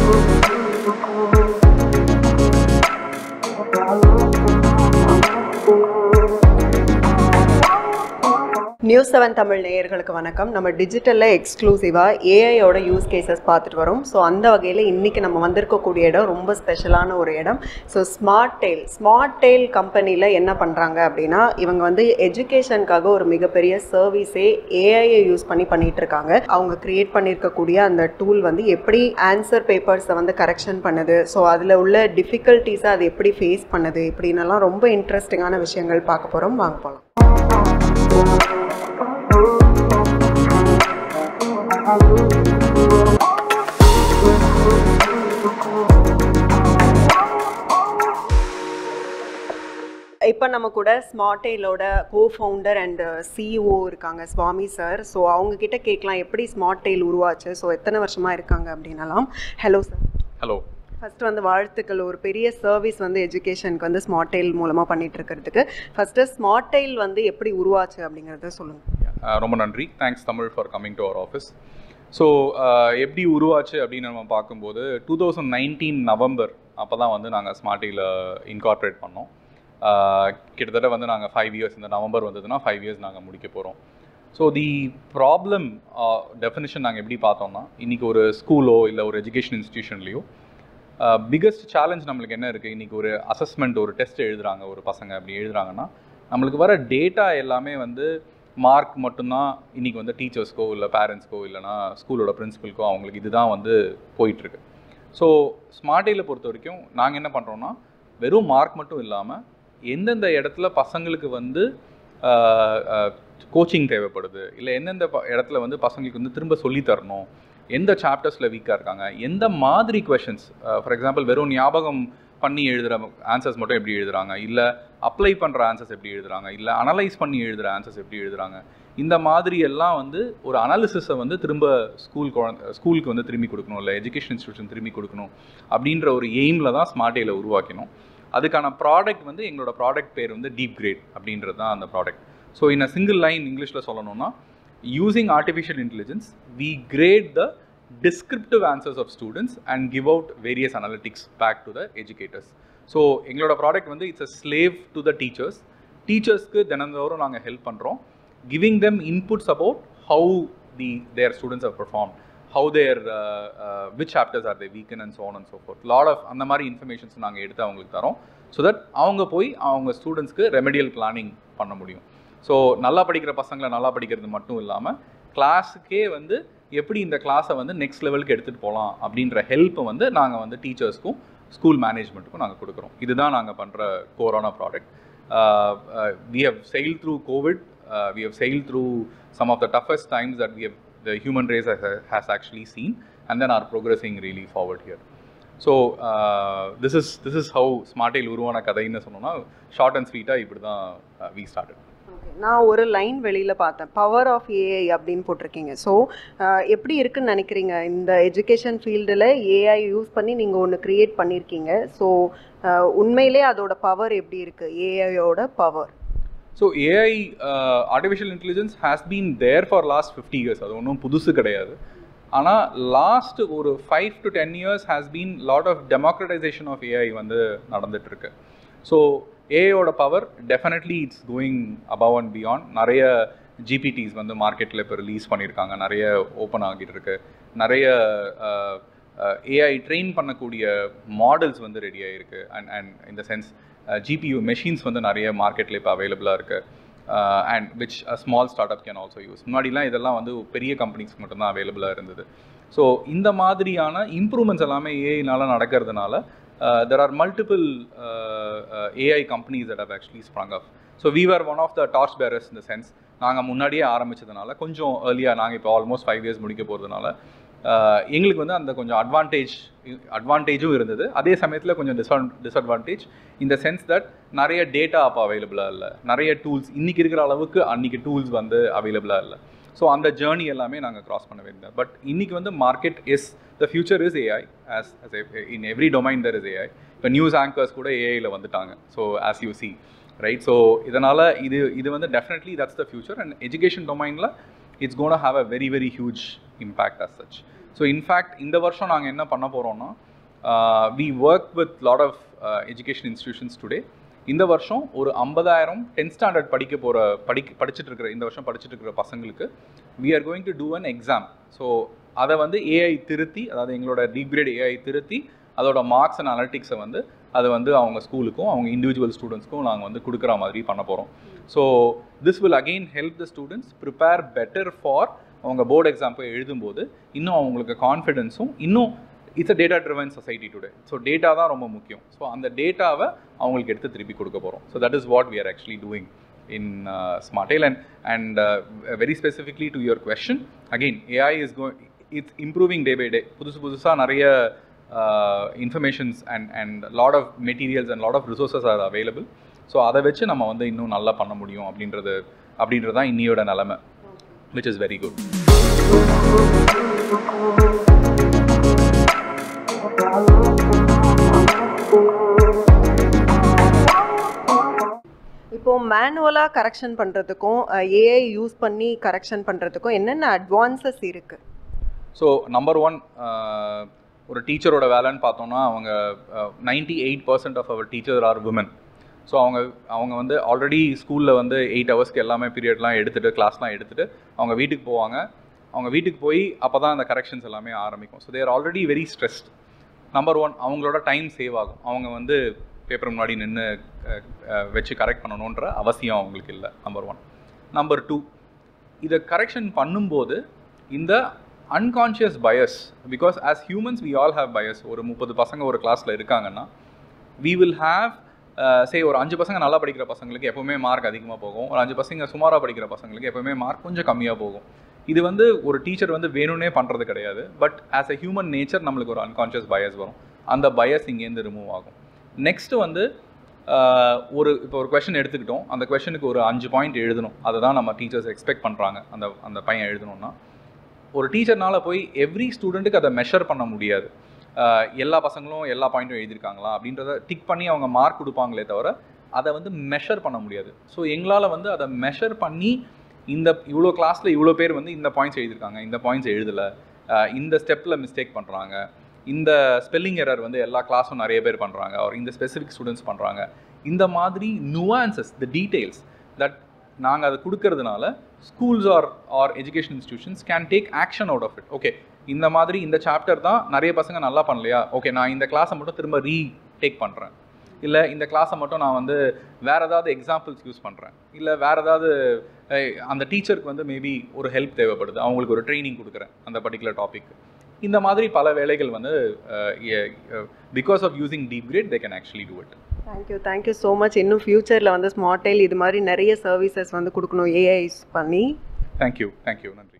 news seven Tamil நேயர்களுக்கு வணக்கம் நம்ம டிஜிட்டலில் எக்ஸ்க்ளூசிவாக ஏஐயோட யூஸ் கேசஸ் பார்த்துட்டு வரோம் ஸோ அந்த வகையில் இன்றைக்கி நம்ம வந்திருக்கக்கூடிய இடம் ரொம்ப ஸ்பெஷலான ஒரு இடம் so Smartail Smartail கம்பெனியில் என்ன பண்ணுறாங்க அப்படின்னா இவங்க வந்து எஜுகேஷனுக்காக ஒரு மிகப்பெரிய சர்வீஸே ஏஐயை யூஸ் பண்ணி பண்ணிட்டு இருக்காங்க அவங்க கிரியேட் பண்ணியிருக்கக்கூடிய அந்த டூல் வந்து எப்படி ஆன்சர் பேப்பர்ஸை வந்து கரெக்ஷன் பண்ணுது ஸோ அதில் உள்ள டிஃபிகல்ட்டிஸை அது எப்படி ஃபேஸ் பண்ணுது இப்படின்னெல்லாம் ரொம்ப இன்ட்ரெஸ்டிங்கான விஷயங்கள் பார்க்க போகிறோம் வாங்க போகலாம் இப்போ நம்ம கூட ஸ்மார்டெயிலோட கோ ஃபவுண்டர் அண்ட் சிஇஓ இருக்காங்க சுவாமி சார் ஸோ அவங்க கிட்ட கேட்கலாம் எப்படி ஸ்மார்ட் டெயில் உருவாச்சு ஸோ எத்தனை வருஷமா இருக்காங்க அப்படின்னலாம் ஹலோ சார் ஹலோ ஃபர்ஸ்ட் வந்து வாழ்த்துக்கள் ஒரு பெரிய சர்வீஸ் வந்து எஜுகேஷனுக்கு வந்து ஸ்மார்ட் டெயில் மூலமாக பண்ணிட்டு இருக்கிறதுக்கு ஃபர்ஸ்ட்டு ஸ்மார்ட் டெயில் வந்து எப்படி உருவாச்சு அப்படிங்கிறத சொல்லுங்கள் ரொம்ப நன்றி thanks Tamil for coming to our office so எப்படி உருவாச்சு அப்படின்னு நம்ம பார்க்கும்போது டூ தௌசண்ட் நைன்டீன் நவம்பர் அப்போ தான் வந்து நாங்கள் ஸ்மார்ட்டியில் இன்கார்பரேட் பண்ணோம் Uh, கிட்டத்தட்ட வந்து நாங்கள் ஃபைவ் இயர்ஸ் இந்த நவம்பர் வந்ததுன்னா ஃபைவ் இயர்ஸ் நாங்கள் முடிக்க போகிறோம் ஸோ தி ப்ராப்ளம் டெஃபினிஷன் நாங்கள் எப்படி பார்த்தோம்னா இன்றைக்கி ஒரு ஸ்கூலோ இல்லை ஒரு எஜுகேஷன் இன்ஸ்டியூஷன்லேயோ பிக்கஸ்ட் சேலஞ்ச் நம்மளுக்கு என்ன இருக்குது இன்றைக்கி ஒரு அசஸ்மெண்ட் ஒரு டெஸ்ட் எழுதுறாங்க ஒரு பசங்க அப்படி எழுதுறாங்கன்னா நம்மளுக்கு வர டேட்டா எல்லாமே வந்து மார்க் மட்டும்தான் இன்றைக்கி வந்து டீச்சர்ஸ்க்கோ இல்லை பேரண்ட்ஸ்க்கோ இல்லைனா ஸ்கூலோட பிரின்சிபல்க்கோ அவங்களுக்கு இதுதான் வந்து போயிட்டுருக்கு ஸோ ஸ்மார்ட் பொறுத்த வரைக்கும் நாங்கள் என்ன பண்ணுறோன்னா வெறும் மார்க் மட்டும் இல்லாமல் எந்தெந்த இடத்துல பசங்களுக்கு வந்து கோச்சிங் தேவைப்படுது இல்லை எந்தெந்த ப- இடத்துல வந்து பசங்களுக்கு வந்து திரும்ப சொல்லித் தரணும் எந்த சாப்டர்ஸில் வீக்காக இருக்காங்க எந்த மாதிரி கொஷின்ஸ் ஃபார் எக்ஸாம்பிள் வெறும் ஞாபகம் பண்ணி எழுதுகிற ஆன்சர்ஸ் மட்டும் எப்படி எழுதுறாங்க இல்லை அப்ளை பண்ணுற ஆன்சர்ஸ் எப்படி எழுதுறாங்க இல்லை அனலைஸ் பண்ணி எழுதுகிற ஆன்சர்ஸ் எப்படி எழுதுறாங்க இந்த மாதிரி எல்லாம் வந்து ஒரு அனாலிசிஸை வந்து திரும்ப ஸ்கூல் குழந்த ஸ்கூலுக்கு வந்து திரும்பி கொடுக்கணும் இல்லை எஜுகேஷன் இன்ஸ்டியூஷன் திரும்பி கொடுக்கணும் அப்படின்ற ஒரு எய்மில் தான் ஸ்மார்ட் ஏல உருவாக்கினோம் அதுக்கான ப்ராடக்ட் வந்து எங்களோட ப்ராடக்ட் பேர் வந்து டீப் கிரேட் அப்படின்றது தான் அந்த product so in a single line இங்கிலீஷில் சொல்லணும்னா using artificial intelligence we grade the descriptive answers of students and give out various analytics back to the educators so எங்களோட ப்ராடக்ட் வந்து it's a slave to the teachers டீச்சர்ஸ்க்கு தினந்தோறும் நாங்கள் help பண்ணுறோம் giving them inputs about how the their students have performed how their uh, uh, which chapters are they weaken and so on and so forth lot of அந்த மாதிரி informations நாங்கள் எடுத்து அவங்களுக்கு தரோம் ஸோ தட் அவங்க போய் அவங்க ஸ்டூடெண்ட்ஸ்க்கு ரெமெடியல் பிளானிங் பண்ண முடியும் ஸோ நல்லா படிக்கிற பசங்களை நல்லா படிக்கிறது மட்டும் இல்லாமல் கிளாஸுக்கே வந்து எப்படி இந்த கிளாஸை வந்து நெக்ஸ்ட் லெவலுக்கு எடுத்துகிட்டு போகலாம் அப்படின்ற ஹெல்ப்பை வந்து நாங்கள் வந்து டீச்சர்ஸ்க்கும் ஸ்கூல் மேனேஜ்மெண்ட்டுக்கும் நாங்கள் கொடுக்குறோம் இதுதான் நாங்கள் பண்ணுற கோரான product we have sailed through Covid we have sailed through some of the toughest times that we have the human race has, has actually seen and then are progressing really forward here so this is this is how ஸ்மார்ட்டில் உருவான கதைன்னு சொன்னோம்னா short and ஸ்வீட்டாக இப்படி தான் we started நான் ஒரு line வெளியில் பார்த்தேன் பவர் ஆஃப் ஏஐ அப்படின்னு போட்டிருக்கீங்க ஸோ எப்படி இருக்குன்னு நினைக்கிறீங்க இந்த எஜுகேஷன் ஃபீல்டில் ஏஐ யூஸ் பண்ணி நீங்கள் ஒன்று க்ரியேட் பண்ணியிருக்கீங்க ஸோ உண்மையிலே அதோட பவர் எப்படி இருக்குது ஏஐயோட power so AI artificial intelligence has been there for last fifty years அது ஒன்றும் புதுசு கிடையாது ஆனால் லாஸ்ட் ஒரு five to ten years has been lot of democratization of AI வந்து நடந்துட்டு இருக்கு ஸோ ஏஐயோட power definitely it's going above and beyond நிறைய ஜிபிடிஸ் வந்து மார்க்கெட்டில் இப்போ ரிலீஸ் பண்ணியிருக்காங்க நிறைய ஓப்பன் ஆகிட்டு இருக்கு நிறைய ஏஐ ட்ரெயின் பண்ணக்கூடிய மாடல்ஸ் வந்து ரெடி ஆகிருக்கு அண்ட் அண்ட் இந்த சென்ஸ் ஜிபியூ மெஷின்ஸ் வந்து நிறைய மார்க்கெட்டில் இப்போ அவைலபிளாக இருக்குது and which a small start up can also use முன்னாடிலாம் இதெல்லாம் வந்து பெரிய கம்பெனிஸ்க்கு மட்டும்தான் அவைலபிளாக இருந்தது ஸோ இந்த மாதிரியான இம்ப்ரூவ்மெண்ட்ஸ் எல்லாமே ஏஐனால நடக்கிறதுனால there are multiple AI companies that have actually sprung up so we are one of the torch bearers இந்த சென்ஸ் நாங்கள் முன்னாடியே ஆரம்பிச்சதுனால கொஞ்சம் ஏர்லியாக நாங்கள் இப்போ ஆல்மோஸ்ட் ஃபைவ் இயர்ஸ் முடிக்க போகிறதுனால எங்களுக்கு வந்து அந்த கொஞ்சம் அட்வான்டேஜ் அட்வான்டேஜும் இருந்தது அதே சமயத்தில் கொஞ்சம் டிஸ்அட் டிஸ்அட்வான்டேஜ் இந்த சென்ஸ் தட் நிறைய டேட்டா அப்போ அவைலபிளாக இல்லை நிறைய டூல்ஸ் இன்றைக்கி இருக்கிற அளவுக்கு அன்றைக்கி டூல்ஸ் வந்து அவைலபிளாக இல்லை ஸோ அந்த ஜேர்னி எல்லாமே நாங்கள் கிராஸ் பண்ண வேண்டியது பட் இன்றைக்கி வந்து market is the future is AI as in every domain there is AI இப்போ நியூஸ் ஆங்கர்ஸ் கூட ஏஐயில் வந்துட்டாங்க so as you see right so இதனால் இது இது வந்து definitely that's the future and education டொமைனில் it's gonna have a very very huge impact as such so in fact இந்த வருஷம் நாங்கள் என்ன பண்ண போகிறோம்னா we work with lot of education institutions today இந்த வருஷம் ஒரு ஐம்பதாயிரம் டென்த் ஸ்டாண்டர்ட் படிக்க போகிற படிக்க படிச்சுட்டு இருக்கிற இந்த வருஷம் படிச்சுட்டு இருக்கிற பசங்களுக்கு we are going to do an exam so அதை வந்து ஏஐ திருத்தி அதாவது எங்களோட டிகிரேட் ஏஐ திருத்தி அதோட மார்க்ஸ் அண்ட் அனலிட்டிக்ஸை வந்து அதை வந்து அவங்க ஸ்கூலுக்கும் அவங்க இண்டிவிஜுவல் ஸ்டூடெண்ட்ஸ்க்கும் நாங்கள் வந்து கொடுக்குற மாதிரி பண்ண போகிறோம் so this will again help the students prepare better for அவங்க போர்டு எக்ஸாம் போய் எழுதும்போது இன்னும் அவங்களுக்கு கான்ஃபிடென்ஸும் இன்னும் it's a data driven society today so data தான் ரொம்ப முக்கியம் ஸோ அந்த டேட்டாவை அவங்களுக்கு எடுத்து திருப்பி கொடுக்க போகிறோம் so that is what we are actually doing in uh, Smartail and and uh, very specifically to your question again AI is going it's improving day by day புதுசு புதுசாக நிறைய informations and and lot of materials and lot of resources are available so அதை வச்சு நம்ம வந்து இன்னும் நல்லா பண்ண முடியும் அப்படின்றது அப்படின்றது தான் இன்னியோட நிலமை விச் இஸ் வெரி குட் இப்போ மேனுவலாக கரெக்ஷன் பண்ணுறதுக்கும் ஏஐ யூஸ் பண்ணி கரெக்ஷன் பண்ணுறதுக்கும் என்னென்ன அட்வான்சஸ் இருக்குது ஸோ நம்பர் ஒன் ஒரு டீச்சரோட வேலைன்னு பார்த்தோம்னா அவங்க ninety eight percent of our teacher are woman so அவங்க அவங்க வந்து ஆல்ரெடி ஸ்கூலில் வந்து எயிட் ஹவர்ஸ்க்கு எல்லாமே பீரியட்லாம் எடுத்துகிட்டு கிளாஸ்லாம் எடுத்துகிட்டு அவங்க வீட்டுக்கு போவாங்க அவங்க வீட்டுக்கு போய் அப்போ தான் அந்த கரெக்ஷன்ஸ் எல்லாமே ஆரம்பிக்கும் so there already very stressed number one அவங்களோட டைம் சேவ் ஆகும் அவங்க வந்து பேப்பர் முன்னாடி நின்று வச்சு கரெக்ட் பண்ணணுன்ற அவசியம் அவங்களுக்கு இல்லை நம்பர் ஒன் நம்பர் டூ இதை கரெக்ஷன் பண்ணும்போது இந்த unconscious bias because as humans we all have bias ஒரு முப்பது பசங்க ஒரு கிளாஸில் இருக்காங்கன்னா வி வில் ஹாவ் சே ஒரு அஞ்சு பசங்க நல்லா படிக்கிற பசங்களுக்கு எப்போவுமே மார்க் அதிகமாக போகும் ஒரு அஞ்சு பசங்க சுமாராக படிக்கிற பசங்களுக்கு எப்போவுமே மார்க் கொஞ்சம் கம்மியாக போகும் இது வந்து ஒரு டீச்சர் வந்து வேணும்னே பண்ணுறது கிடையாது but as a human nature நம்மளுக்கு ஒரு அன்கான்ஷியஸ் பயஸ் வரும் அந்த பயஸ் இங்கேருந்து ரிமூவ் ஆகும் நெக்ஸ்ட்டு வந்து ஒரு இப்போ ஒரு கொஷின் எடுத்துக்கிட்டோம் அந்த கொஷனுக்கு ஒரு அஞ்சு பாயிண்ட் எழுதணும் அதை தான் நம்ம டீச்சர்ஸ் எக்ஸ்பெக்ட் பண்ணுறாங்க அந்த அந்த பையன் எழுதணும்னா ஒரு டீச்சர்னால் போய் எவ்ரி ஸ்டூடெண்ட்டுக்கு அதை மெஷர் பண்ண முடியாது எல்லா பசங்களும் எல்லா பாயிண்ட்டும் எழுதியிருக்காங்களா அப்படின்றத டிக் பண்ணி அவங்க மார்க் கொடுப்பாங்களே தவிர அதை வந்து மெஷர் பண்ண முடியாது ஸோ எங்களால் வந்து அதை மெஷர் பண்ணி இந்த இவ்வளோ கிளாஸில் இவ்வளோ பேர் வந்து இந்த பாயிண்ட்ஸ் எழுதியிருக்காங்க இந்த பாயிண்ட்ஸ் எழுதலை இந்த ஸ்டெப்பில் மிஸ்டேக் பண்ணுறாங்க இந்த ஸ்பெல்லிங் எரர் வந்து எல்லா கிளாஸும் நிறைய பேர் பண்ணுறாங்க அவர் இந்த ஸ்பெசிஃபிக் ஸ்டூடெண்ட்ஸ் பண்ணுறாங்க இந்த மாதிரி நுவான்சஸ் த டீட்டெயில்ஸ் தட் நாங்கள் அதை கொடுக்கறதுனால schools are are education institutions can take action out of it okay இந்த மாதிரி இந்த சாப்டர் தான் நிறைய பசங்க நல்லா பண்ணலையா ஓகே நான் இந்த கிளாஸை மட்டும் திரும்ப ரீ டேக் பண்ணுறேன் இல்லை இந்த கிளாஸை மட்டும் நான் வந்து வேறு ஏதாவது எக்ஸாம்பிள்ஸ் யூஸ் பண்ணுறேன் இல்லை வேறு ஏதாவது அந்த டீச்சருக்கு வந்து மேபி ஒரு ஹெல்ப் தேவைப்படுது அவங்களுக்கு ஒரு ட்ரைனிங் கொடுக்குறேன் அந்த பர்டிகுலர் டாபிக் இந்த மாதிரி பல வேலைகள் வந்து because of using deep grade they can actually do it thank you thank you so much இன்னும் ஃப்யூச்சரில் வந்து ஸ்மார்ட் டெயில் இது மாதிரி நிறைய சர்வீசஸ் வந்து கொடுக்கணும் ஏஐஸ் பண்ணி தேங்க்யூ தேங்க்யூ நன்றி